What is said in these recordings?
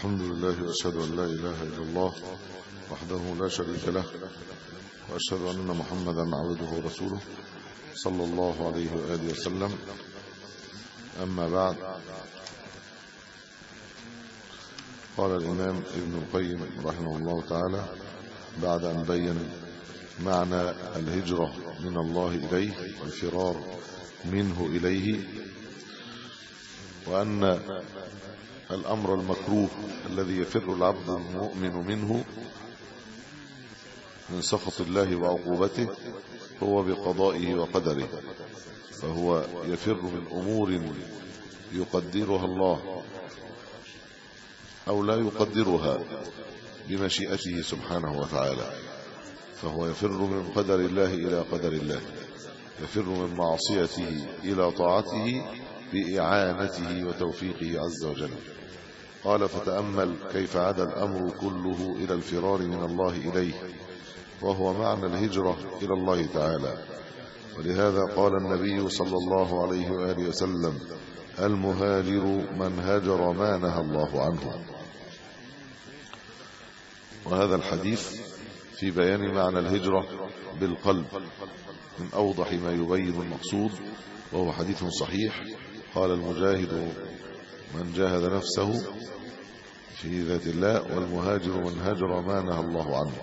الحمد لله وأشهد أن لا إله إلا الله وحده لا شريك له وأشهد أن محمدا عبده ورسوله صلى الله عليه وآله وسلم أما بعد قال الإمام ابن القيم رحمه الله تعالى بعد أن بين معنى الهجرة من الله إليه والفرار منه إليه وأن الأمر المكروه الذي يفر العبد المؤمن منه من سخط الله وعقوبته هو بقضائه وقدره فهو يفر من أمور يقدرها الله أو لا يقدرها بمشيئته سبحانه وتعالى فهو يفر من قدر الله إلى قدر الله يفر من معصيته إلى طاعته بإعانته وتوفيقه عز وجل قال فتأمل كيف عاد الأمر كله إلى الفرار من الله إليه وهو معنى الهجرة إلى الله تعالى ولهذا قال النبي صلى الله عليه وآله وسلم المهاجر من هجر ما نهى الله عنه وهذا الحديث في بيان معنى الهجرة بالقلب من أوضح ما يبين المقصود وهو حديث صحيح قال المجاهد من جاهد نفسه في ذات الله والمهاجر من هجر ما نهى الله عنه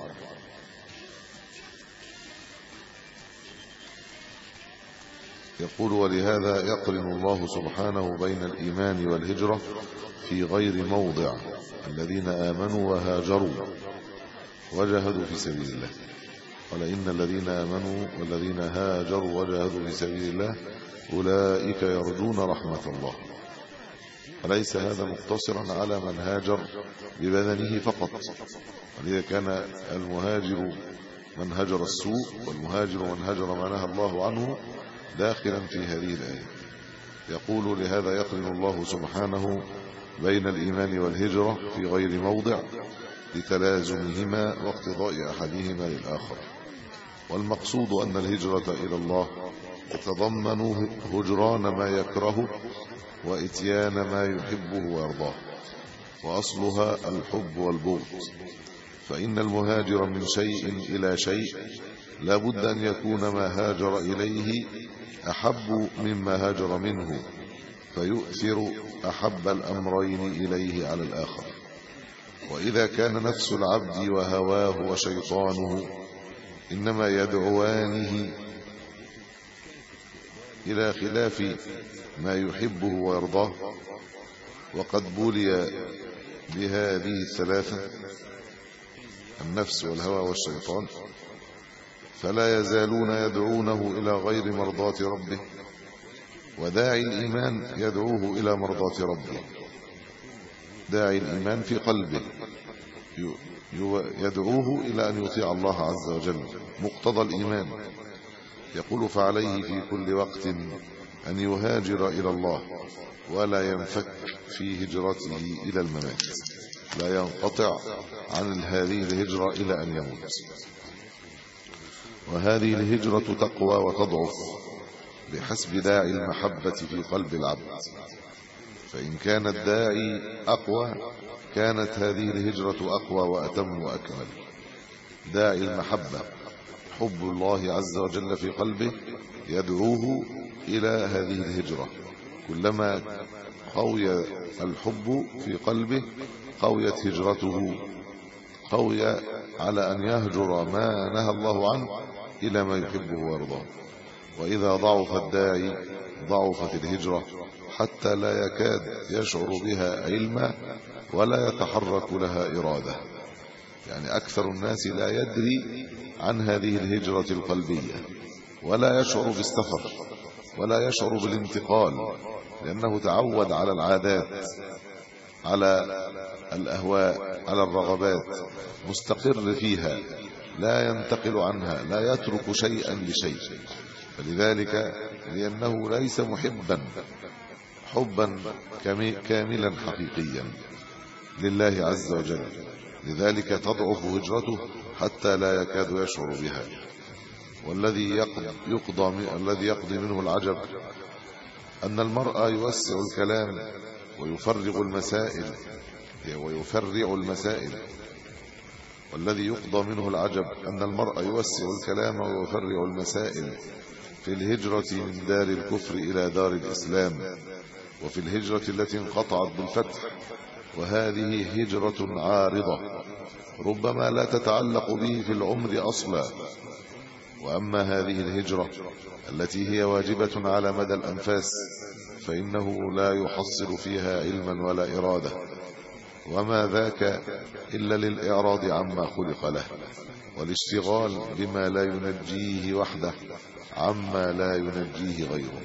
يقول ولهذا يقرن الله سبحانه بين الإيمان والهجرة في غير موضع الذين آمنوا وهاجروا وجاهدوا في سبيل الله قال إن الذين آمنوا والذين هاجروا وجاهدوا في سبيل الله أولئك يرجون رحمة الله أليس هذا مقتصرا على من هاجر ببدنه فقط ولذا كان المهاجر من هجر السوء والمهاجر من هجر ما نهى الله عنه داخلا في هذه الآية يقول لهذا يقرن الله سبحانه بين الإيمان والهجرة في غير موضع لتلازمهما واقتضاء أحدهما للآخر والمقصود أن الهجرة إلى الله تتضمن هجران ما يكره وإتيان ما يحبه ويرضاه وأصلها الحب والبغض فإن المهاجر من شيء إلى شيء لا بد أن يكون ما هاجر إليه أحب مما هاجر منه فيؤثر أحب الأمرين إليه على الآخر وإذا كان نفس العبد وهواه وشيطانه إنما يدعوانه إلى خلاف ما يحبه ويرضاه وقد بولي بهذه الثلاثة النفس والهوى والشيطان فلا يزالون يدعونه إلى غير مرضاة ربه وداعي الإيمان يدعوه إلى مرضاة ربه داعي الإيمان في قلبه يدعوه إلى أن يطيع الله عز وجل مقتضى الإيمان يقول فعليه في كل وقت أن يهاجر إلى الله ولا ينفك في هجرته إلى الممات لا ينقطع عن هذه الهجرة إلى أن يموت وهذه الهجرة تقوى وتضعف بحسب داعي المحبة في قلب العبد فإن كان الداعي أقوى كانت هذه الهجرة أقوى وأتم وأكمل داعي المحبة حب الله عز وجل في قلبه يدعوه إلى هذه الهجرة كلما قوي الحب في قلبه قويت هجرته قوي على أن يهجر ما نهى الله عنه إلى ما يحبه ويرضاه وإذا ضعف الداعي ضعفت الهجرة حتى لا يكاد يشعر بها علما ولا يتحرك لها إرادة يعني أكثر الناس لا يدري عن هذه الهجرة القلبية ولا يشعر بالسفر ولا يشعر بالانتقال لأنه تعود على العادات على الأهواء على الرغبات مستقر فيها لا ينتقل عنها لا يترك شيئا لشيء فلذلك لأنه ليس محبا حبا كاملا حقيقيا لله عز وجل لذلك تضعف هجرته حتى لا يكاد يشعر بها والذي يقضي, يقضى الذي يقضي منه العجب أن المرأة يوسع الكلام ويفرغ المسائل ويفرع المسائل والذي يقضى منه العجب أن المرء يوسع الكلام ويفرع المسائل في الهجرة من دار الكفر إلى دار الإسلام وفي الهجرة التي انقطعت بالفتح وهذه هجرة عارضة ربما لا تتعلق به في العمر أصلا وأما هذه الهجرة التي هي واجبة على مدى الأنفاس فإنه لا يحصل فيها علما ولا إرادة وما ذاك إلا للإعراض عما خلق له والاشتغال بما لا ينجيه وحده عما لا ينجيه غيره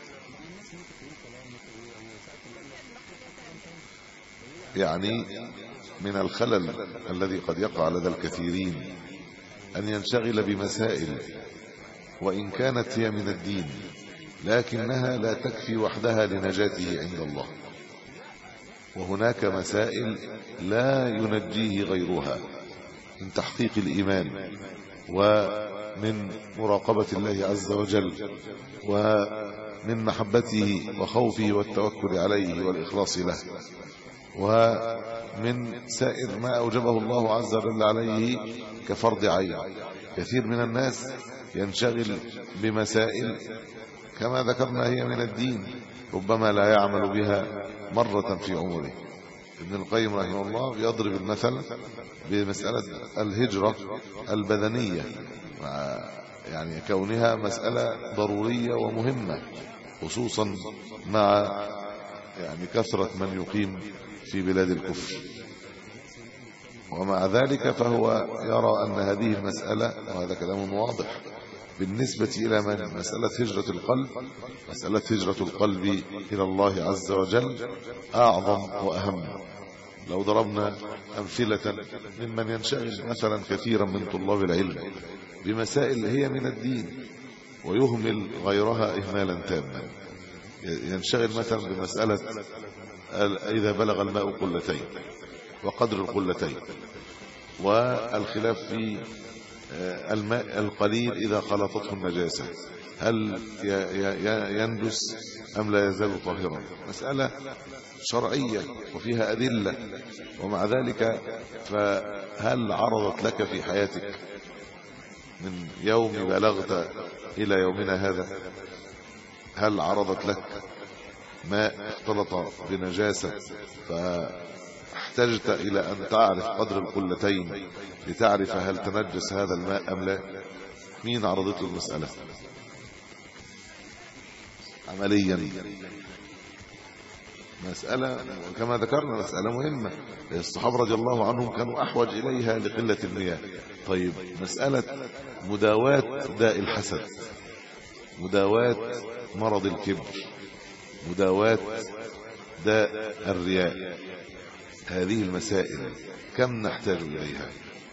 يعني من الخلل الذي قد يقع لدى الكثيرين أن ينشغل بمسائل وإن كانت هي من الدين لكنها لا تكفي وحدها لنجاته عند الله وهناك مسائل لا ينجيه غيرها من تحقيق الإيمان ومن مراقبة الله عز وجل ومن محبته وخوفه والتوكل عليه والإخلاص له ومن سائر ما أوجبه الله عز وجل عليه كفرض عين كثير من الناس ينشغل بمسائل كما ذكرنا هي من الدين ربما لا يعمل بها مرة في عمره ابن القيم رحمه الله يضرب المثل بمسألة الهجرة البدنية يعني كونها مسألة ضرورية ومهمة خصوصا مع يعني كثرة من يقيم في بلاد الكفر ومع ذلك فهو يرى أن هذه المسألة وهذا كلام واضح بالنسبة إلى من مسألة هجرة القلب مسألة هجرة القلب إلى الله عز وجل أعظم وأهم لو ضربنا أمثلة ممن ينشغل مثلا كثيرا من طلاب العلم بمسائل هي من الدين ويهمل غيرها إهمالا تاما ينشغل مثلا بمسألة إذا بلغ الماء قلتين وقدر القلتين والخلاف في آه، الماء القليل إذا خلطته النجاسة هل يندس أم لا يزال طاهرا مسألة شرعية وفيها أدلة ومع ذلك فهل عرضت لك في حياتك من يوم بلغت إلى يومنا هذا هل عرضت لك ماء اختلط بنجاسة فاحتجت إلى أن تعرف قدر القلتين لتعرف هل تنجس هذا الماء أم لا مين عرضت له المسألة عمليا مسألة كما ذكرنا مسألة مهمة الصحابة رضي الله عنهم كانوا أحوج إليها لقلة المياه طيب مسألة مداواة داء الحسد مداواة مرض الكبر مداواة داء الرياء هذه المسائل كم نحتاج إليها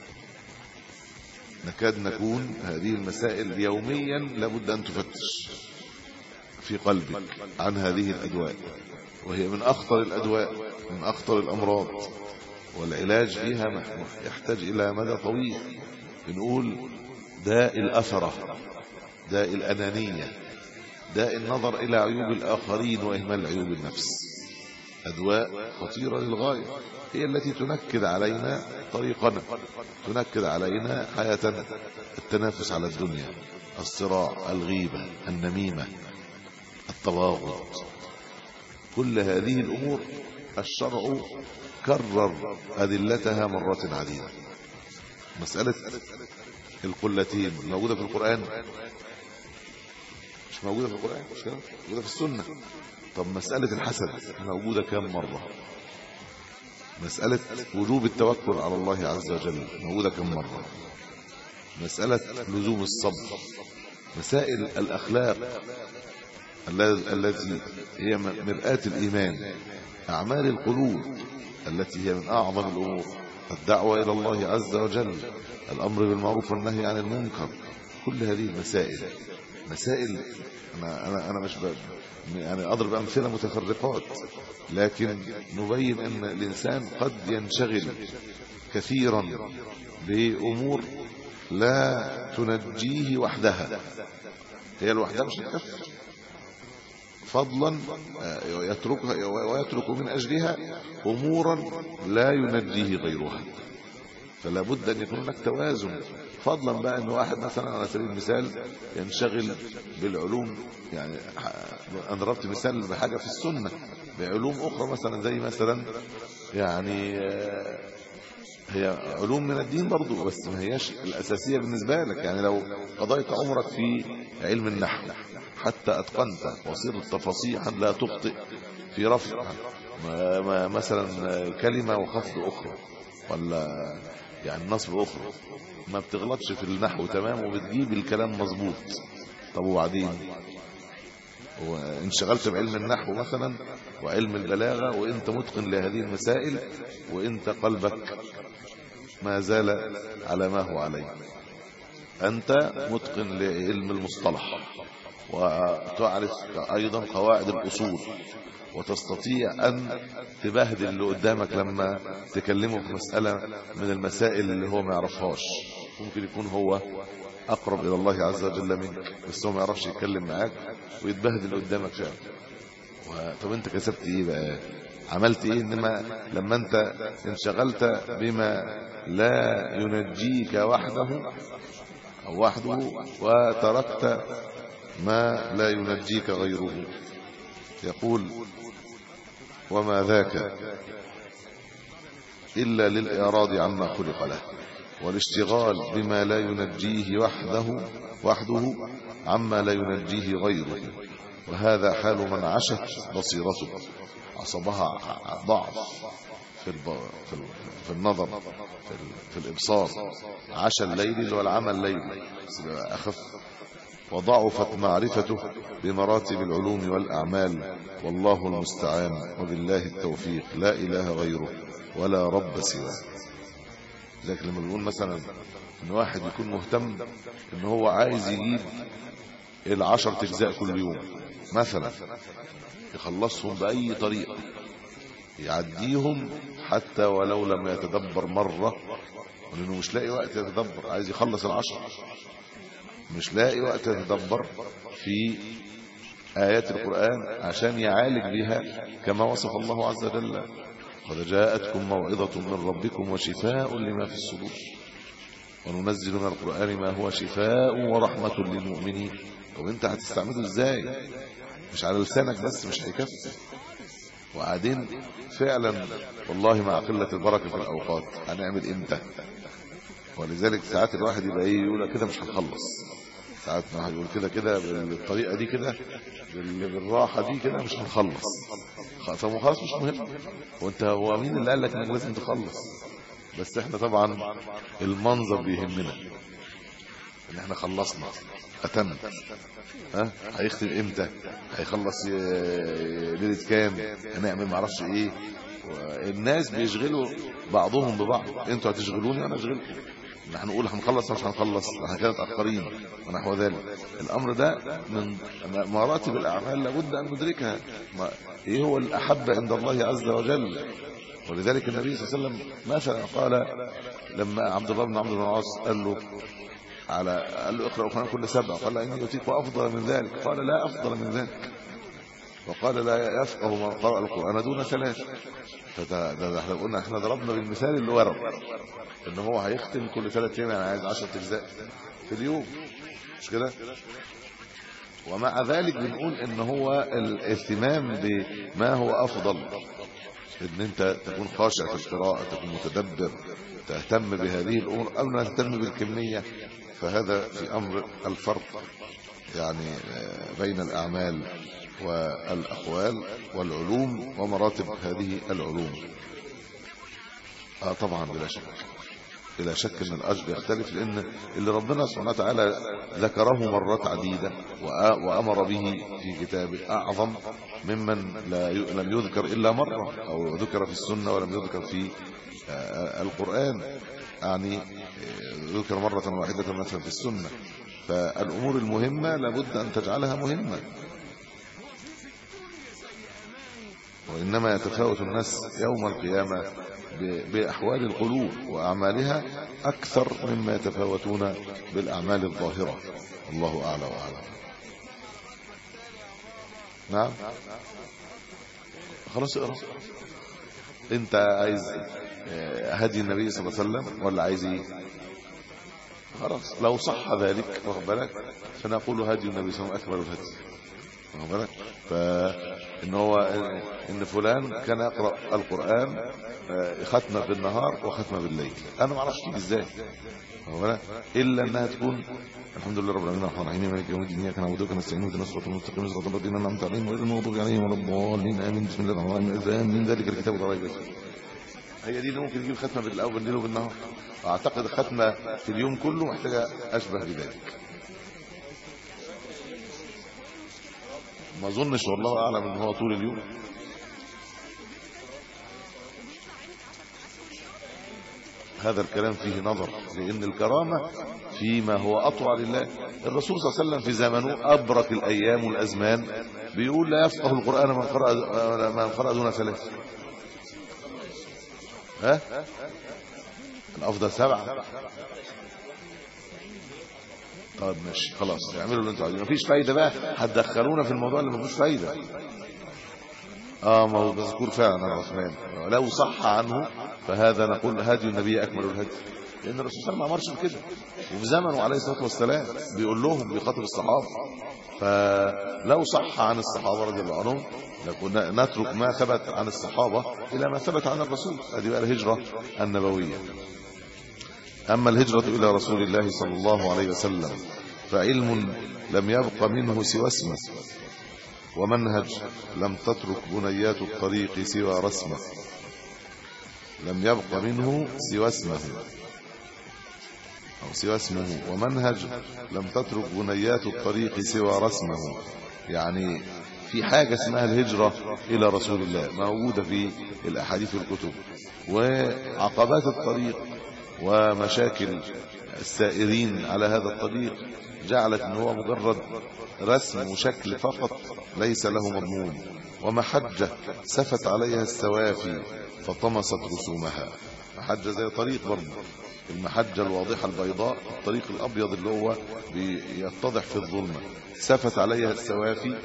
نكاد نكون هذه المسائل يوميا لابد أن تفتش في قلبك عن هذه الأدواء وهي من أخطر الأدواء من أخطر الأمراض والعلاج فيها يحتاج إلى مدى طويل بنقول داء الأثرة داء الأنانية داء النظر إلى عيوب الآخرين وإهمال عيوب النفس أدواء خطيرة للغاية هي التي تنكد علينا طريقنا تنكد علينا حياتنا التنافس على الدنيا الصراع الغيبة النميمة التواغط كل هذه الأمور الشرع كرر أدلتها مرات عديدة مسألة القلتين موجودة في القرآن مش موجودة في القرآن مش كده موجودة في السنة طب مسألة الحسد موجودة كم مرة مسألة وجوب التوكل على الله عز وجل موجودة كم مرة مسألة لزوم الصبر مسائل الأخلاق التي هي مرآة الإيمان أعمال القلوب التي هي من أعظم الأمور الدعوة إلى الله عز وجل الأمر بالمعروف والنهي عن المنكر كل هذه المسائل مسائل أنا, أنا, أنا مش يعني أضرب أمثلة متفرقات لكن نبين أن الإنسان قد ينشغل كثيرا بأمور لا تنجيه وحدها هي الوحدة مش هتكفي فضلا آه، يتركها ويترك من أجلها أمورا لا ينجيه غيرها فلا بد أن يكون هناك توازن فضلا بقى أن واحد مثلا على سبيل المثال ينشغل بالعلوم يعني أنا ضربت مثال بحاجة في السنة بعلوم أخرى مثلا زي مثلا يعني آه، هي علوم من الدين برضو بس ما هياش الأساسية بالنسبة لك يعني لو قضيت عمرك في علم النحو حتى أتقنت وصيرت فصيحا لا تخطئ في رفع مثلا كلمة وخفض أخرى ولا يعني نصب أخرى ما بتغلطش في النحو تمام وبتجيب الكلام مظبوط طب وبعدين وانشغلت بعلم النحو مثلا وعلم البلاغة وانت متقن لهذه المسائل وانت قلبك ما زال على ما هو عليه أنت متقن لعلم المصطلح وتعرف أيضا قواعد الأصول وتستطيع أن تبهدل اللي قدامك لما تكلمه في مسألة من المسائل اللي هو ما يعرفهاش ممكن يكون هو أقرب إلى الله عز وجل منك بس هو ما يعرفش يتكلم معاك ويتبهدل قدامك فعلا طب انت كسبت ايه بقى عملت ايه انما لما انت انشغلت بما لا ينجيك وحده او وحده وتركت ما لا ينجيك غيره يقول وما ذاك إلا للإعراض عما خلق له والاشتغال بما لا ينجيه وحده وحده عما لا ينجيه غيره وهذا حال من عشت بصيرته عصبها ضعف في في النظر في, في الابصار عشا الليل اللي هو العمل الليل اخف وضعفت معرفته بمراتب العلوم والاعمال والله المستعان وبالله التوفيق لا اله غيره ولا رب سواه لكن لما بنقول مثلا ان واحد يكون مهتم ان هو عايز يجيب العشر اجزاء كل يوم مثلا يخلصهم باي طريقه يعديهم حتى ولو لم يتدبر مره لانه مش لاقي وقت يتدبر عايز يخلص العشر مش لاقي وقت يتدبر في آيات القرآن عشان يعالج بها كما وصف الله عز وجل قد جاءتكم موعظة من ربكم وشفاء لما في الصدور وننزل من القرآن ما هو شفاء ورحمة للمؤمنين وانت هتستعمله ازاي مش على لسانك بس مش هيكفي وبعدين فعلا والله مع قلة البركة في الأوقات هنعمل امتى ولذلك ساعات الواحد يبقى ايه يقول كده مش هنخلص ساعات ما يقول كده كده بالطريقه دي كده بالراحه دي كده مش هنخلص طب خلاص مش مهم وانت هو مين اللي قال لك انك لازم تخلص بس احنا طبعا المنظر بيهمنا ان احنا خلصنا ختمنا ها هيختم امتى هيخلص ليله كام هنعمل ما اعرفش ايه الناس بيشغلوا بعضهم ببعض انتوا هتشغلوني وانا اشغلكم نحن نقول هنخلص مش هنخلص احنا كده متاخرين ونحو ذلك الامر ده من مراتب الاعمال لابد ان ندركها ايه هو الاحب عند الله عز وجل ولذلك النبي صلى الله عليه وسلم مثلا قال لما عبد الله بن عمرو بن العاص قال له على قال له اقرا القران كل سبع قال اني اوتيك افضل من ذلك قال لا افضل من ذلك وقال لا يفقه من قرأ القرآن دون ثلاث فده احنا قلنا احنا ضربنا بالمثال اللي ورد ان هو هيختم كل ثلاث ايام يعني عايز 10 اجزاء في اليوم مش كده ومع ذلك بنقول ان هو الاهتمام بما هو افضل ان انت تكون خاشع في القراءه تكون متدبر تهتم بهذه الامور قبل ما تهتم بالكميه فهذا في امر الفرق يعني بين الاعمال والاقوال والعلوم ومراتب هذه العلوم اه طبعا بلا شك بلا شك ان الاجر يختلف لان اللي ربنا سبحانه وتعالى ذكره مرات عديده وامر به في كتابه اعظم ممن لا لم يذكر الا مره او ذكر في السنه ولم يذكر في آه، القران يعني آه، ذكر مره واحده مثلا في السنه فالامور المهمه لابد ان تجعلها مهمه وإنما يتفاوت الناس يوم القيامة بأحوال القلوب وأعمالها أكثر مما يتفاوتون بالأعمال الظاهرة الله أعلى وأعلم نعم خلاص اقرا انت عايز آه، هدي النبي صلى الله عليه وسلم ولا عايز ايه خلاص لو صح ذلك واخد بالك فنقول هدي النبي صلى الله عليه وسلم اكبر الهدي واخد بالك فان هو ان فلان كان يقرا القران آه، ختمه بالنهار وختمه بالليل انا ما اعرفش تيجي ازاي واخد بالك الا انها تكون الحمد لله رب العالمين الرحمن الرحيم مالك يوم الدين اياك نعبد وإياك نستعين اهدنا الصراط المستقيم صراط الذين انعمت عليهم غير المغضوب عليهم ولا الضالين امين بسم الله الرحمن الرحيم من ذلك الكتاب لا ريب فيه هي دي اللي ممكن يجيب ختمه بالاول بالليل وبالنهار اعتقد ختمه في اليوم كله محتاجه اشبه بذلك ما اظنش والله اعلم ان هو طول اليوم هذا الكلام فيه نظر لان الكرامه فيما هو اطوع لله الرسول صلى الله عليه وسلم في زمنه ابرك الايام والازمان بيقول لا يفقه القران من قرأ من قرأ دون ثلاث ها الافضل سبعه طيب ماشي خلاص اعملوا اللي انتوا عايزينه مفيش فايده بقى هتدخلونا في الموضوع اللي مفيش فايده اه ما هو مذكور فعلا يا عثمان لو صح عنه فهذا نقول هدي النبي اكمل الهدي لان الرسول صلى الله عليه وسلم ما امرش بكده وفي زمنه عليه الصلاه والسلام بيقول لهم بيخاطب الصحابه فلو صح عن الصحابه رضي الله عنهم لكنا نترك ما ثبت عن الصحابه الى ما ثبت عن الرسول هذه بقى الهجره النبويه اما الهجره الى رسول الله صلى الله عليه وسلم فعلم لم يبق منه سوى اسمه ومنهج لم تترك بنيات الطريق سوى رسمه لم يبق منه سوى اسمه أو سوى اسمه ومنهج لم تترك بنيات الطريق سوى رسمه يعني في حاجة اسمها الهجرة إلى رسول الله موجودة في الأحاديث والكتب وعقبات الطريق ومشاكل السائرين على هذا الطريق جعلت ان هو مجرد رسم وشكل فقط ليس له مضمون ومحجة سفت عليها السوافي فطمست رسومها محجة زي طريق برضه المحجة الواضحة البيضاء الطريق الأبيض اللي هو بيتضح في الظلمة سفت عليها السوافي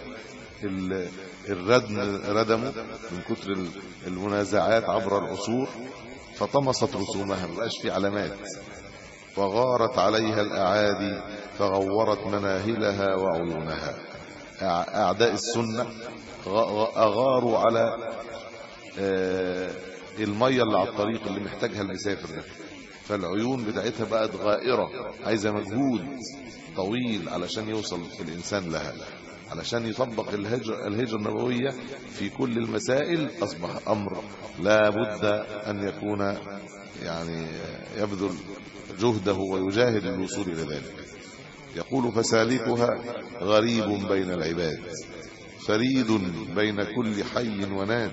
الردم ردموا من كتر المنازعات عبر العصور فطمست رسومها مبقاش في علامات وغارت عليها الأعادي فغورت مناهلها وعيونها أعداء السنة أغاروا على المية اللي على الطريق اللي محتاجها المسافر ده فالعيون بتاعتها بقت غائرة عايزة مجهود طويل علشان يوصل الإنسان لها علشان يطبق الهجرة, الهجرة النبوية في كل المسائل أصبح أمر لا بد أن يكون يعني يبذل جهده ويجاهد للوصول إلى ذلك يقول فسالكها غريب بين العباد فريد بين كل حي وناد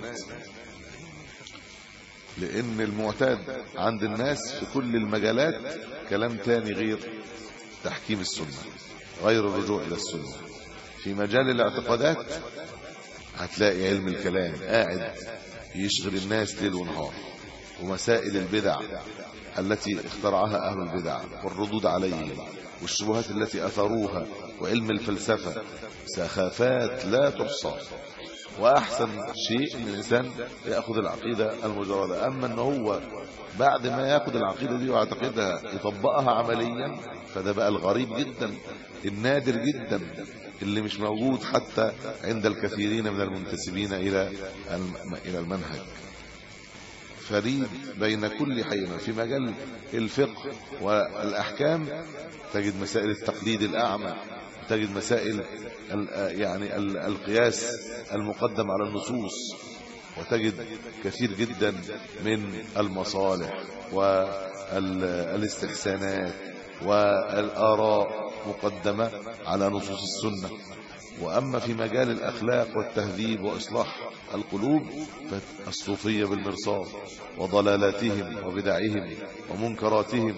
لان المعتاد عند الناس في كل المجالات كلام تاني غير تحكيم السنة غير الرجوع الى السنة في مجال الاعتقادات هتلاقي علم الكلام قاعد يشغل الناس ليل ونهار ومسائل البدع التي اخترعها اهل البدع والردود عليهم والشبهات التي اثروها وعلم الفلسفة سخافات لا تحصى واحسن شيء ان الانسان ياخذ العقيده المجرده اما ان هو بعد ما ياخذ العقيده دي ويعتقدها يطبقها عمليا فده بقى الغريب جدا النادر جدا اللي مش موجود حتى عند الكثيرين من المنتسبين الى الى المنهج فريد بين كل حي في مجال الفقه والاحكام تجد مسائل التقليد الاعمى تجد مسائل يعني القياس المقدم على النصوص وتجد كثير جدا من المصالح والاستحسانات والآراء مقدمة على نصوص السنة وأما في مجال الأخلاق والتهذيب وإصلاح القلوب فالصوفية بالمرصاد وضلالاتهم وبدعهم ومنكراتهم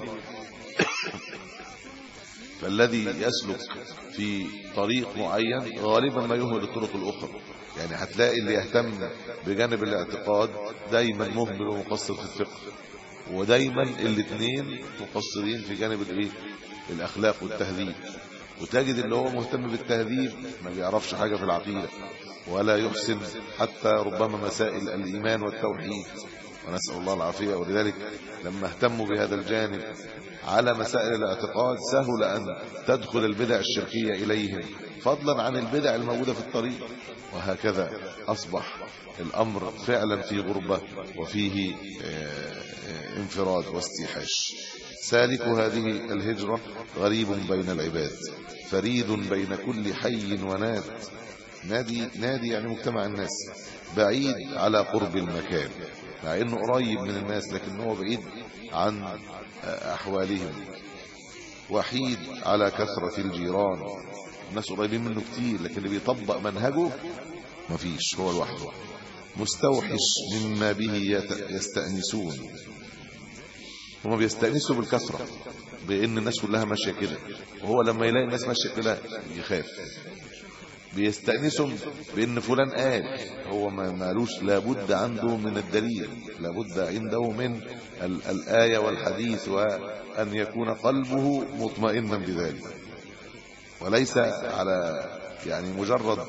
فالذي يسلك في طريق معين غالبا ما يهمل الطرق الاخرى يعني هتلاقي اللي يهتم بجانب الاعتقاد دايما مهمل ومقصر في الفقه ودايما الاثنين مقصرين في جانب الايه الاخلاق والتهذيب وتجد اللي هو مهتم بالتهذيب ما بيعرفش حاجة في العقيدة ولا يحسن حتى ربما مسائل الإيمان والتوحيد ونسأل الله العافية ولذلك لما اهتموا بهذا الجانب على مسائل الاعتقاد سهل أن تدخل البدع الشركية إليهم فضلا عن البدع الموجودة في الطريق وهكذا أصبح الأمر فعلا في غربة وفيه انفراد واستيحاش سالك هذه الهجرة غريب بين العباد فريد بين كل حي وناد نادي نادي يعني مجتمع الناس بعيد على قرب المكان مع انه قريب من الناس لكن هو بعيد عن احوالهم وحيد على كثرة الجيران الناس قريبين منه كتير لكن اللي بيطبق منهجه مفيش هو لوحده مستوحش مما به يستأنسون هما بيستأنسوا بالكثرة بان الناس كلها ماشيه كده وهو لما يلاقي الناس ماشيه كده يخاف بيستأنسهم بان فلان قال هو ما مالوش لابد عنده من الدليل لابد عنده من الآية والحديث وأن يكون قلبه مطمئنا بذلك وليس على يعني مجرد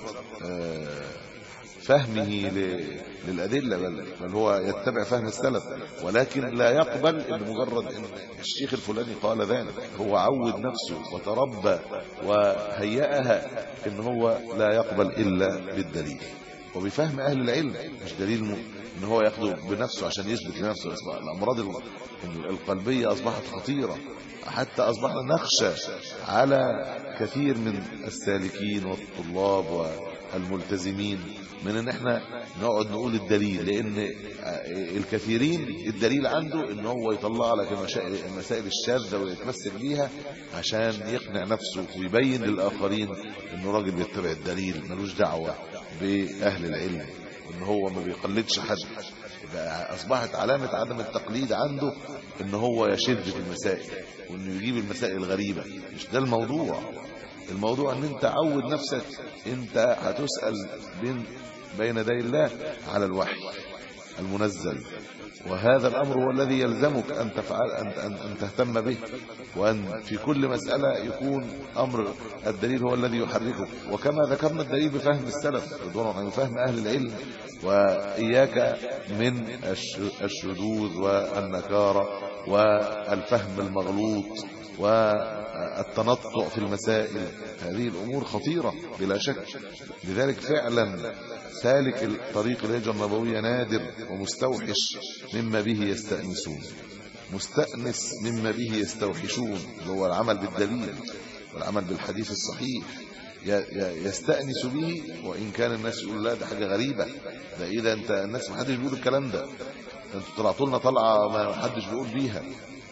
فهمه للأدلة بل, بل هو يتبع فهم السلف ولكن لا يقبل ان مجرد ان الشيخ الفلاني قال ذلك هو عود نفسه وتربى وهيئها ان هو لا يقبل إلا بالدليل وبفهم أهل العلم مش دليل م... ان هو ياخده بنفسه عشان يثبت لنفسه الأمراض القلبية أصبحت خطيرة حتى أصبحنا نخشى على كثير من السالكين والطلاب والملتزمين من ان احنا نقعد نقول الدليل لان الكثيرين الدليل عنده ان هو يطلع لك المسائل الشاذه ويتمسك بيها عشان يقنع نفسه ويبين للاخرين انه راجل بيتبع الدليل ملوش دعوه باهل العلم ان هو ما بيقلدش حد بقى اصبحت علامه عدم التقليد عنده ان هو يشد في المسائل وانه يجيب المسائل الغريبه مش ده الموضوع الموضوع ان انت عود نفسك انت هتسأل بين بين يدي الله على الوحي المنزل وهذا الأمر هو الذي يلزمك أن تفعل أن, أن, أن تهتم به وأن في كل مسألة يكون أمر الدليل هو الذي يحركك وكما ذكرنا الدليل بفهم السلف رضوان عن فهم أهل العلم وإياك من الشذوذ والنكارة والفهم المغلوط والتنطع في المسائل هذه الأمور خطيرة بلا شك لذلك فعلا سالك طريق الهجرة النبوية نادر ومستوحش مما به يستأنسون مستأنس مما به يستوحشون اللي هو العمل بالدليل والعمل بالحديث الصحيح يستأنس به وإن كان الناس يقول لا ده حاجة غريبة ده إيه ده أنت الناس ما حدش بيقول الكلام ده أنتوا طلعتوا لنا طلعة ما حدش بيقول بيها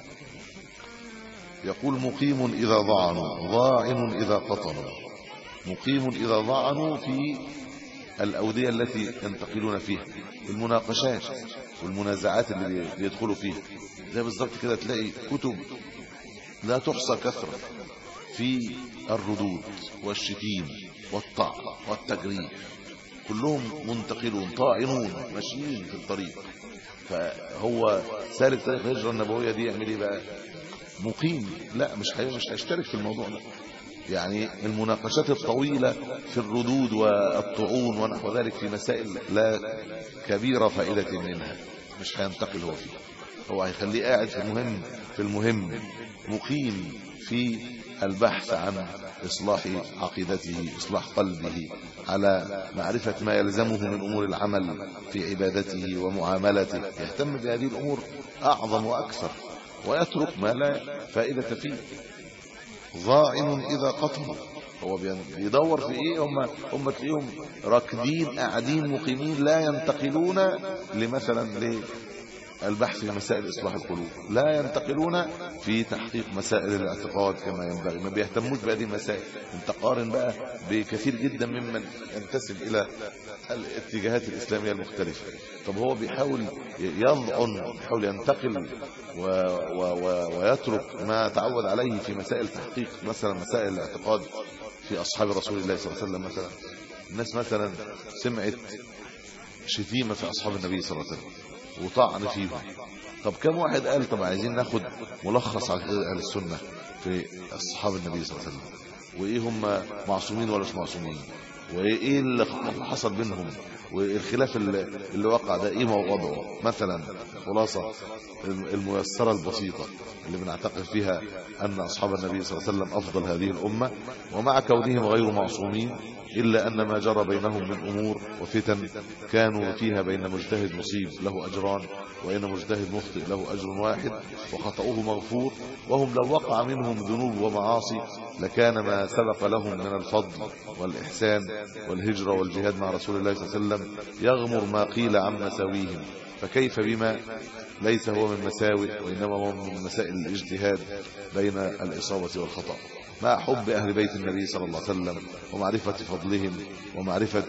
يقول مقيم إذا ضعنوا ضاعن إذا قطنوا مقيم إذا ضعنوا في الأودية التي ينتقلون فيها المناقشات والمنازعات اللي بيدخلوا فيها زي بالظبط كده تلاقي كتب لا تحصى كثرة في الردود والشتيم والطعن والتجريح كلهم منتقلون طاعنون ماشيين في الطريق فهو سالك طريق الهجرة النبوية دي يعمل ايه بقى مقيم لا مش مش هيشترك في الموضوع ده يعني المناقشات الطويلة في الردود والطعون ونحو ذلك في مسائل لا كبيرة فائدة منها مش هينتقل هو فيه هو هيخليه قاعد في المهم في المهم مقيم في البحث عن إصلاح عقيدته إصلاح قلبه على معرفة ما يلزمه من أمور العمل في عبادته ومعاملته يهتم بهذه الأمور أعظم وأكثر ويترك ما لا فائدة فيه ضاعن إذا قطن هو بيدور في ايه هم هم تلاقيهم راكدين قاعدين مقيمين لا ينتقلون لمثلا للبحث في مسائل اصلاح القلوب لا ينتقلون في تحقيق مسائل الاعتقاد كما ينبغي ما بيهتموش بهذه المسائل انت قارن بقى بكثير جدا ممن ينتسب الى الاتجاهات الاسلاميه المختلفه طب هو بيحاول يضعن بيحاول ينتقل و و و ويترك ما تعود عليه في مسائل تحقيق مثلا مسائل الاعتقاد في اصحاب رسول الله صلى الله عليه وسلم مثلا الناس مثلا سمعت شتيمه في اصحاب النبي صلى الله عليه وسلم وطعن فيهم طب كم واحد قال طب عايزين ناخد ملخص على اهل السنه في اصحاب النبي صلى الله عليه وسلم وايه هم معصومين ولا مش معصومين وايه اللي حصل بينهم والخلاف اللي, اللي وقع ده ايه وضعه مثلا خلاصه الميسره البسيطه اللي بنعتقد فيها ان اصحاب النبي صلى الله عليه وسلم افضل هذه الامه ومع كونهم غير معصومين إلا أن ما جرى بينهم من أمور وفتن كانوا فيها بين مجتهد مصيب له أجران وإن مجتهد مخطئ له أجر واحد وخطأه مغفور وهم لو وقع منهم ذنوب ومعاصي لكان ما سبق لهم من الفضل والإحسان والهجرة والجهاد مع رسول الله صلى الله عليه وسلم يغمر ما قيل عن مساويهم فكيف بما ليس هو من مساوئ وإنما هو من مسائل الاجتهاد بين الإصابة والخطأ مع حب أهل بيت النبي صلى الله عليه وسلم ومعرفة فضلهم ومعرفة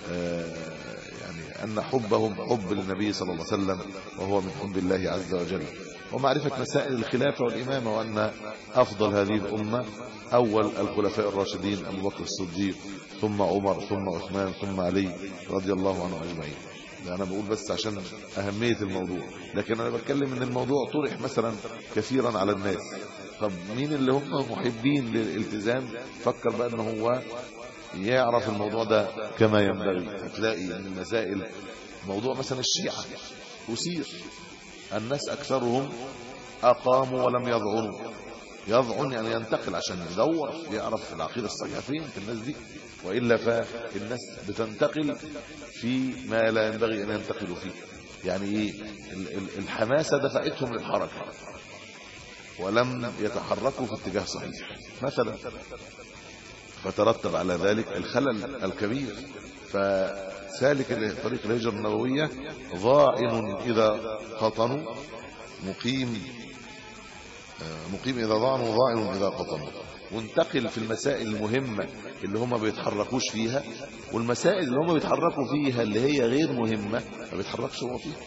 يعني أن حبهم حب للنبي صلى الله عليه وسلم وهو من حب الله عز وجل ومعرفة مسائل الخلافة والإمامة وأن أفضل هذه الأمة أول الخلفاء الراشدين أبو بكر الصديق ثم عمر ثم عثمان ثم علي رضي الله عنهم أجمعين انا بقول بس عشان اهميه الموضوع لكن انا بتكلم ان الموضوع طرح مثلا كثيرا على الناس طب مين اللي هم محبين للالتزام فكر بقى ان هو يعرف الموضوع ده كما ينبغي هتلاقي ان المسائل موضوع مثلا الشيعة أثير الناس أكثرهم أقاموا ولم يضعنوا يضعن يعني ينتقل عشان يدور يعرف العقيدة الصحيحة فين في الناس دي وإلا فالناس بتنتقل في ما لا ينبغي أن ينتقلوا فيه يعني إيه الحماسة دفعتهم للحركة ولم يتحركوا في اتجاه صحيح مثلا فترتب على ذلك الخلل الكبير فسالك طريق الهجرة النبوية ضائن إذا خطنوا مقيم مقيم إذا ضعنوا ضائن إذا قطنوا وانتقل في المسائل المهمة اللي هم بيتحركوش فيها والمسائل اللي هم بيتحركوا فيها اللي هي غير مهمة ما بيتحركش هو فيها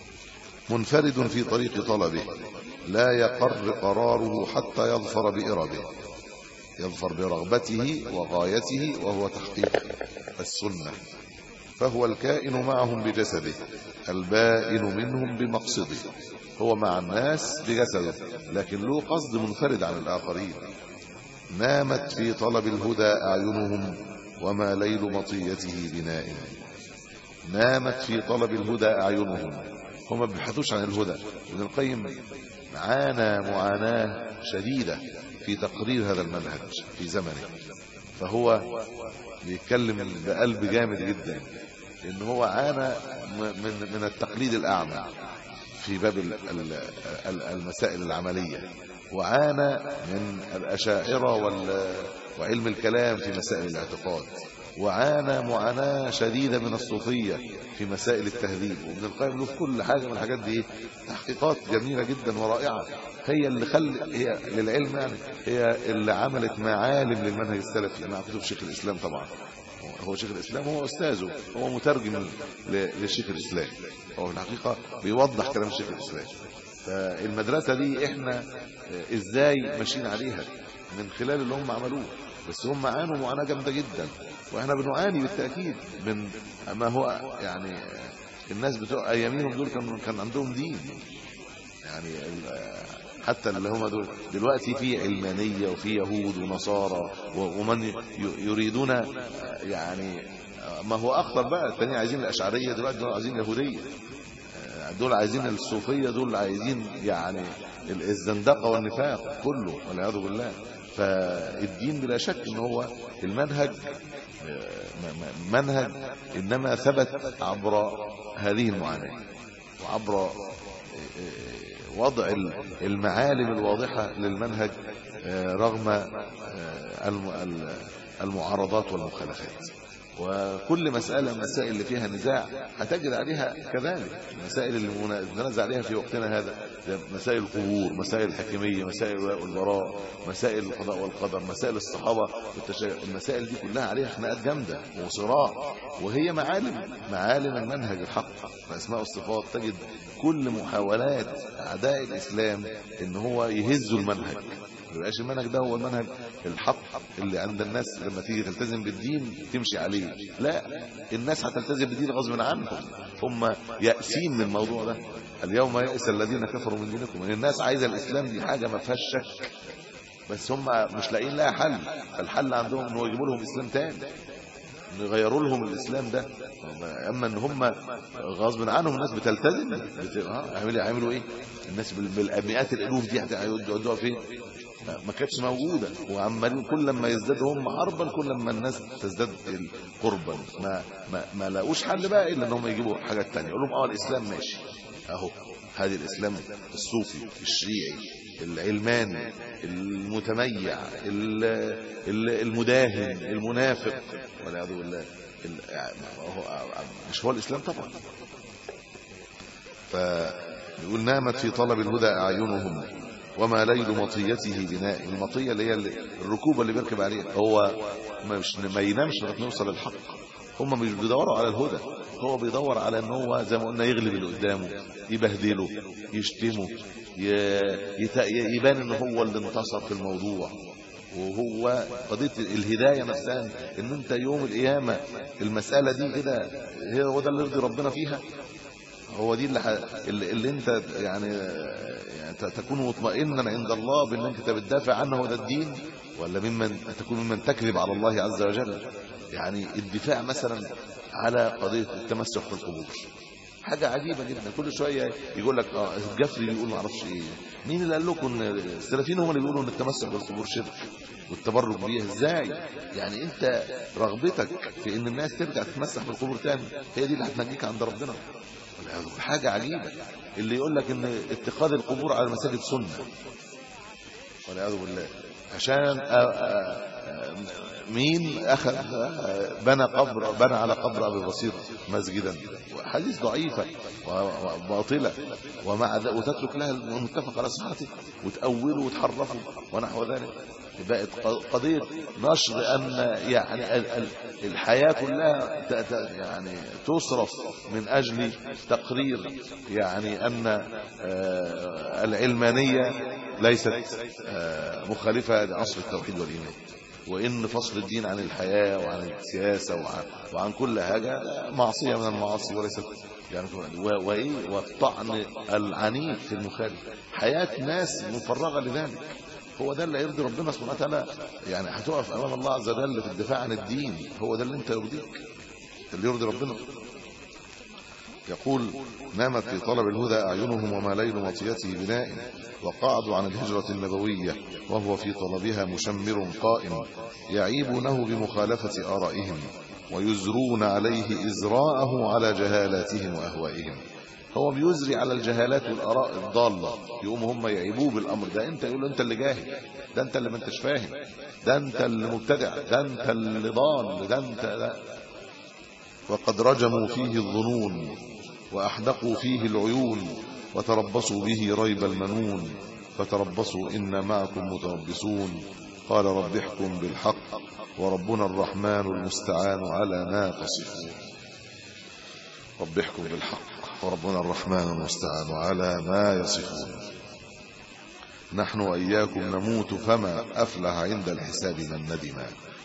منفرد في طريق طلبه لا يقر قراره حتى يظفر بإراده يظفر برغبته وغايته وهو تحقيق السنة فهو الكائن معهم بجسده البائن منهم بمقصده هو مع الناس بجسده لكن له قصد منفرد عن الآخرين نامت في طلب الهدى أعينهم وما ليل مطيته بنائم نامت في طلب الهدى أعينهم هم ما بيبحثوش عن الهدى ابن القيم عانى معاناة شديدة في تقرير هذا المنهج في زمنه فهو بيتكلم بقلب جامد جدا ان هو عانى من من التقليد الاعمى في باب المسائل العمليه وعانى من الاشاعره وعلم الكلام في مسائل الاعتقاد وعانى معاناة شديدة من الصوفية في مسائل التهذيب وابن القيم له في كل حاجة من الحاجات دي تحقيقات جميلة جدا ورائعة هي اللي خل هي للعلم يعني هي اللي عملت معالم للمنهج السلفي مع كتب شيخ الإسلام طبعا هو شيخ الإسلام هو أستاذه هو مترجم لشيخ الإسلام هو الحقيقة بيوضح كلام شيخ الإسلام فالمدرسة دي احنا ازاي ماشيين عليها من خلال اللي هم عملوه بس هم عانوا معاناة جامدة جدا واحنا بنعاني بالتأكيد من ما هو يعني الناس بتوع اياميهم دول كان كان عندهم دين يعني حتى اللي هم دول دلوقتي في علمانية وفي يهود ونصارى ومن يريدون يعني ما هو اخطر بقى الثاني عايزين الاشعريه دلوقتي دول عايزين يهوديه دول عايزين الصوفيه دول عايزين يعني الزندقه والنفاق كله والعياذ بالله فالدين بلا شك ان هو المنهج منهج انما ثبت عبر هذه المعاناه وعبر وضع المعالم الواضحه للمنهج رغم المعارضات والمخالفات وكل مسألة من المسائل اللي فيها نزاع هتجد عليها كذلك المسائل اللي ننزع عليها في وقتنا هذا مسائل القبور مسائل الحكمية مسائل الولاء والبراء مسائل القضاء والقدر مسائل الصحابة والتشيع المسائل دي كلها عليها خناقات جامدة وصراع وهي معالم معالم المنهج الحق فأسماء الصفات تجد كل محاولات أعداء الإسلام إن هو يهزوا المنهج يبقاش المنهج ده هو المنهج الحق اللي عند الناس لما تيجي تلتزم بالدين تمشي عليه لا الناس هتلتزم بالدين غصب عنهم هم يأسين من الموضوع ده اليوم يأس الذين كفروا من دينكم الناس عايزه الاسلام دي حاجه ما فيهاش شك بس هم مش لاقيين لها حل الحل عندهم ان هو يجيبوا لهم اسلام تاني إن يغيروا لهم الاسلام ده اما ان هم غصب عنهم الناس بتلتزم بت... ها يعملوا يعملوا ايه الناس بال- بالمئات الالوف دي هيودوها فين ما كانتش موجوده وعمالين كل ما يزدادوا هم حربا كل ما الناس تزداد قربا ما ما, ما لاقوش حل بقى الا ان هم يجيبوا حاجات تانية يقول لهم اه الاسلام ماشي اهو هذه الاسلام الصوفي الشيعي العلماني المتميع ال- ال- المداهن المنافق والعياذ بالله ال- يعني هو مش هو الاسلام طبعا فيقول نامت في طلب الهدى اعينهم وما ليل مطيته بناء المطيه اللي هي الركوبه اللي بيركب عليها هو مش ما ينامش لغايه ما يوصل للحق هم مش بيدوروا على الهدى هو بيدور على ان هو زي ما قلنا يغلب اللي قدامه يبهدله يشتمه ي- يت- يبان ان هو اللي انتصر في الموضوع وهو قضيه الهدايه نفسها ان انت يوم القيامه المساله دي كده هي هو ده اللي يرضي ربنا فيها هو دي اللي, ح... اللي, اللي انت يعني يعني ت- تكون مطمئنا عند الله بان انت بتدافع عنه هو ده الدين ولا ممن تكون ممن تكذب على الله عز وجل يعني الدفاع مثلا على قضيه التمسك بالقبور حاجه عجيبه جدا كل شويه يقول لك اه الجفري بيقول ما اعرفش ايه مين اللي قال لكم ان السلفيين هم اللي بيقولوا ان التمسك بالقبور شرك والتبرك بيها ازاي يعني انت رغبتك في ان الناس ترجع تتمسح بالقبور تاني هي دي اللي هتنجيك عند ربنا حاجه عجيبه اللي يقول لك ان اتخاذ القبور على المساجد سنه والعياذ بالله عشان آه، آه، مين اخذ آه، بنى قبر بنى على قبر ابي بصير مسجدا حديث ضعيفه وباطله ومع ذلك وتترك لها المتفق على صحته وتأوله وتحرفه ونحو ذلك بقت قضيه نشر ان يعني ال- ال- الحياه كلها ت- ت- يعني تصرف من اجل تقرير يعني ان آه، العلمانيه ليست آه، مخالفه لعصر التوحيد والايمان وان فصل الدين عن الحياه وعن السياسه وعن, وعن كل حاجه معصيه من المعاصي وليست يعني و- وايه والطعن العنيف في المخالف حياه ناس مفرغه لذلك هو ده اللي يرضي ربنا سبحانه وتعالى يعني هتقف امام الله عز وجل في الدفاع عن الدين هو ده اللي انت يرضيك اللي يرضي ربنا يقول نامت في طلب الهدى أعينهم وما ليل مطيته بناء وقعدوا عن الهجرة النبوية وهو في طلبها مشمر قائم يعيبونه بمخالفة آرائهم ويزرون عليه إزراءه على جهالاتهم وأهوائهم هو بيزري على الجهالات والآراء الضالة يقوم هم يعيبوه بالأمر ده أنت يقول له أنت اللي جاهل ده أنت اللي ما انتش فاهم ده أنت اللي مبتدع ده أنت اللي ضال ده أنت ده وقد رجموا فيه الظنون وأحدقوا فيه العيون وتربصوا به ريب المنون فتربصوا إن معكم متربصون قال رب احكم بالحق وربنا الرحمن المستعان على ما تصفون رب احكم بالحق وربنا الرحمن المستعان على ما يصفون نحن وإياكم نموت فما أفلح عند الحساب من ندم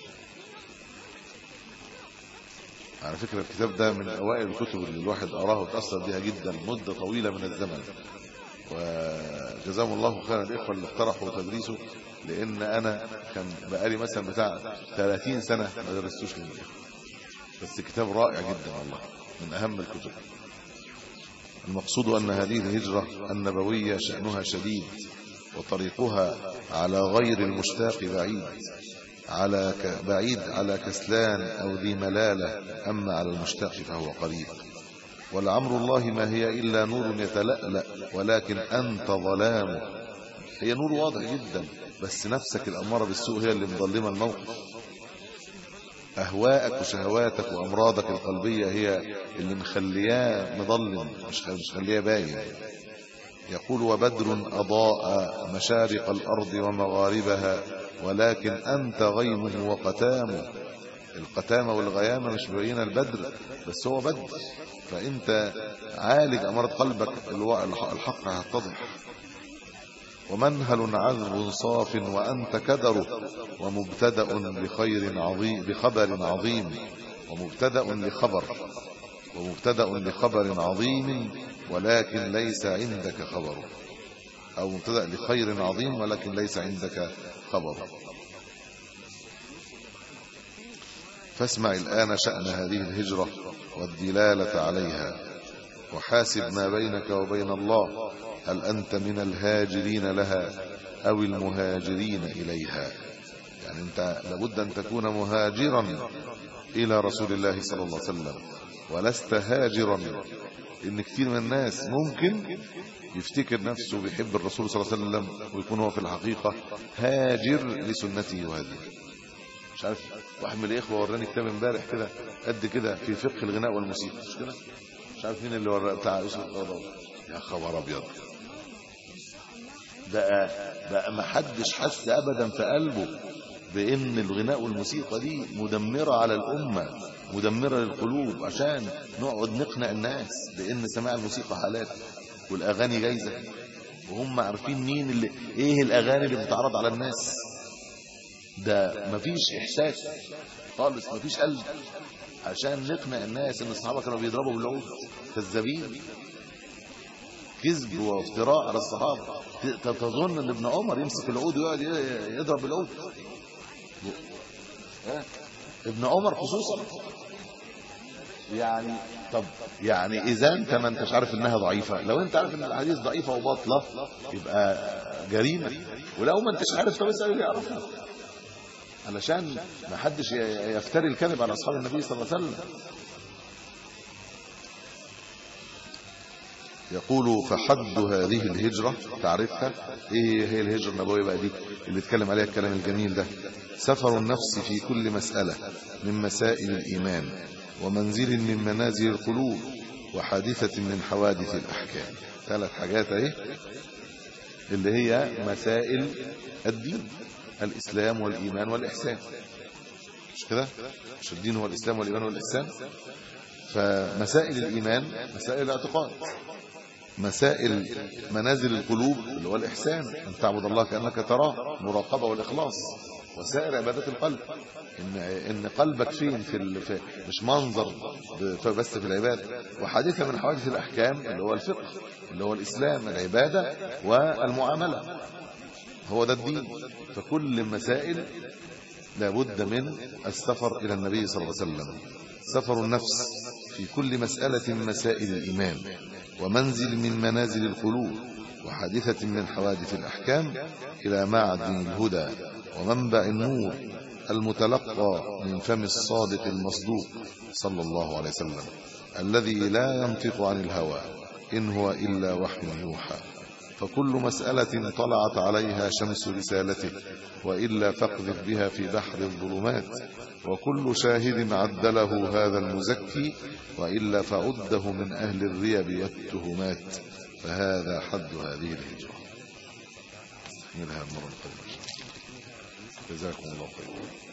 على فكرة الكتاب ده من أوائل الكتب اللي الواحد قراها وتأثر بها جدا مدة طويلة من الزمن وجزاهم الله خيرا الإخوة اللي اقترحوا تدريسه لأن أنا كان بقالي مثلا بتاع 30 سنة ما درستوش للإخوة بس كتاب رائع جدا والله من أهم الكتب المقصود أن هذه الهجرة النبوية شأنها شديد وطريقها على غير المشتاق بعيد على ك... بعيد على كسلان أو ذي ملالة أما على المشتاق فهو قريب ولعمر الله ما هي إلا نور يتلألأ ولكن أنت ظلام هي نور واضح جدا بس نفسك الأمارة بالسوء هي اللي مظلمة الموقف أهواءك وشهواتك وأمراضك القلبية هي اللي مخلياه مظلم مش مش مخلياه باين يقول وبدر أضاء مشارق الأرض ومغاربها ولكن أنت غيمه وقتامه القتامة والغيامة مش بين البدر بس هو بدر فأنت عالج أمراض قلبك الوا- الحق هتضح ومنهل عذب صاف وأنت كدر ومبتدأ بخير عظيم بخبر عظيم ومبتدأ لخبر ومبتدأ لخبر عظيم ولكن ليس عندك خبر أو مبتدا لخير عظيم ولكن ليس عندك خبر فاسمع الآن شأن هذه الهجرة والدلالة عليها وحاسب ما بينك وبين الله هل أنت من الهاجرين لها أو المهاجرين إليها يعني أنت لابد أن تكون مهاجرا إلى رسول الله صلى الله عليه وسلم ولست هاجرا إن كثير من الناس ممكن يفتكر نفسه بيحب الرسول صلى الله عليه وسلم ويكون هو في الحقيقة هاجر لسنته وهذه مش عارف واحد من الاخوه وراني كتاب امبارح كده قد كده في فقه الغناء والموسيقى مش كده مش عارف مين اللي ورا بتاع يوسف القرضاوي يا خبر ابيض بقى بقى ما حدش حس ابدا في قلبه بان الغناء والموسيقى دي مدمره على الامه مدمره للقلوب عشان نقعد نقنع الناس بان سماع الموسيقى حلال والاغاني جايزه وهم عارفين مين اللي ايه الاغاني اللي بتتعرض على الناس ده مفيش احساس خالص مفيش قلب عشان نقنع الناس ان الصحابه كانوا بيضربوا بالعود كذابين كذب وافتراء على الصحابه ت- تظن ان ابن عمر يمسك العود ويقعد ي- يضرب بالعود ها؟ ابن عمر خصوصا يعني طب يعني اذا انت ما انتش عارف انها ضعيفه لو انت عارف ان الحديث ضعيفه وباطله يبقى جريمه ولو ما انتش عارف طب اسال اللي يعرفها علشان ما حدش ي- يفتري الكذب على اصحاب النبي صلى الله عليه وسلم يقول فحد هذه الهجرة تعرفها ايه هي الهجرة النبوية بقى دي اللي اتكلم عليها الكلام الجميل ده سفر النفس في كل مسألة من مسائل الإيمان ومنزل من منازل القلوب وحادثة من حوادث الأحكام ثلاث حاجات اهي اللي هي مسائل الدين الإسلام والإيمان والإحسان مش كده مش الدين هو الإسلام والإيمان والإحسان فمسائل الإيمان مسائل الاعتقاد مسائل منازل القلوب اللي هو الإحسان أن تعبد الله كأنك تراه مراقبة والإخلاص وسائر عبادات القلب إن إن قلبك فين في, ال... في مش منظر ب- بس في العبادة وحادثة من حوادث الأحكام اللي هو الفقه اللي هو الإسلام العبادة والمعاملة هو ده الدين فكل مسائل لابد من السفر إلى النبي صلى الله عليه وسلم سفر النفس في كل مسألة من مسائل الإيمان ومنزل من منازل القلوب وحادثة من حوادث الأحكام إلى معدن الهدى ومنبع النور المتلقى من فم الصادق المصدوق صلى الله عليه وسلم الذي لا ينطق عن الهوى إن هو إلا وحي يوحى فكل مسألة طلعت عليها شمس رسالته وإلا فاقذف بها في بحر الظلمات وكل شاهد عدله هذا المزكي وإلا فعده من أهل الريب والتهمات فهذا حد هذه الهجرة نستكملها المرة القادمة إن شاء الله. جزاكم الله خيرا